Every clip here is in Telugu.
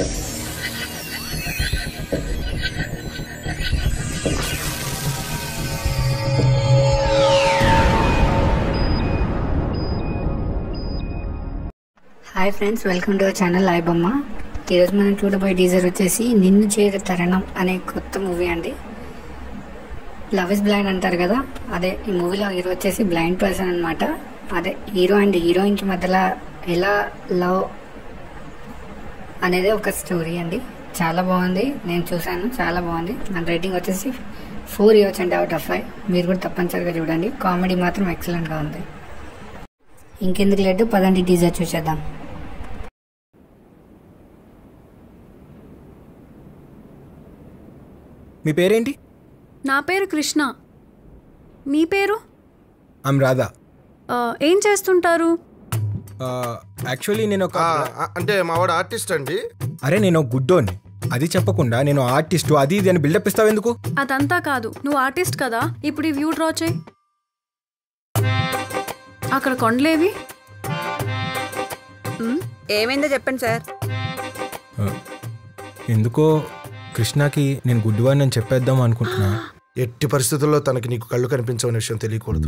hi friends welcome to our channel లాయ్ బొమ్మ ఈరోజు మనం చూడబోయే టీజర్ వచ్చేసి నిన్ను చేరు తరణం అనే కొత్త మూవీ అండి లవ్ ఇస్ బ్లైండ్ అంటారు కదా అదే ఈ మూవీలో హీరో వచ్చేసి బ్లైండ్ పర్సన్ అనమాట అదే హీరో అండ్ హీరోయిన్కి మధ్యలో ఎలా లవ్ అనేది ఒక స్టోరీ అండి చాలా బాగుంది నేను చూశాను చాలా బాగుంది నా రేటింగ్ వచ్చేసి ఫోర్ ఇయర్స్ అండి అవుట్ ఆఫ్ ఫైవ్ మీరు కూడా తప్పనిసరిగా చూడండి కామెడీ మాత్రం ఎక్సలెంట్గా ఉంది ఇంకెందుకు లేటు పదండి టీజర్ చూసేద్దాం మీ పేరేంటి నా పేరు కృష్ణ మీ పేరు ఐమ్ రాధా ఆ, ఏం చేస్తుంటారు యాక్చువల్లీ నేను ఒక ఆ, ఆ, అంటే మావాడు ఆర్టిస్ట్ అండి అరే నేను ఒక గుడ్డోని అది చెప్పకుండా నేను ఆర్టిస్టు అది ఇది అని బిల్డప్ ఇస్తావు ఎందుకు అదంతా కాదు నువ్వు ఆర్టిస్ట్ కదా ఇప్పుడు ఈ వ్యూ డ్రా చేయి అక్కడ కొండలేవి ఏమైందో చెప్పండి సార్ ఆ, ఎందుకో కృష్ణకి నేను గుడ్డివాడిని అని చెప్పేద్దాం అనుకుంటున్నా ఎట్టి పరిస్థితుల్లో తనకి నీకు కళ్ళు కనిపించవని విషయం తెలియకూడదు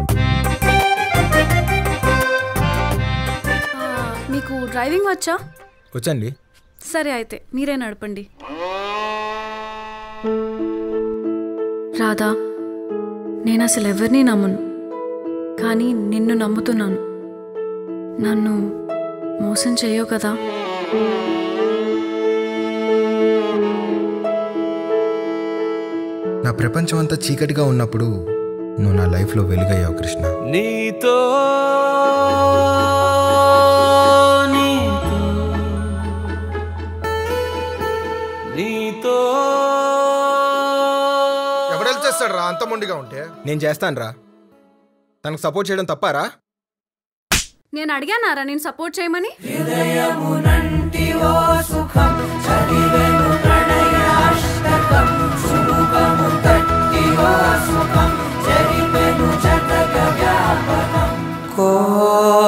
ఆ, మీకు డ్రైవింగ్ వచ్చా వచ్చండి సరే అయితే మీరే నడపండి రాధా నేను అసలు ఎవరిని నమ్మను కానీ నిన్ను నమ్ముతున్నాను నన్ను మోసం చేయవు కదా నా ప్రపంచం అంతా చీకటిగా ఉన్నప్పుడు నువ్వు నా లైఫ్లో వెలుగయ్యావు కృష్ణ నీతో నీతో నీతో ఎవడెళ్ళి చేస్తాడు రా అంత మొండిగా ఉంటే నేను చేస్తాను రా తనకు సపోర్ట్ చేయడం తప్పారా నేను అడిగానారా నేను సపోర్ట్ చేయమని కోరి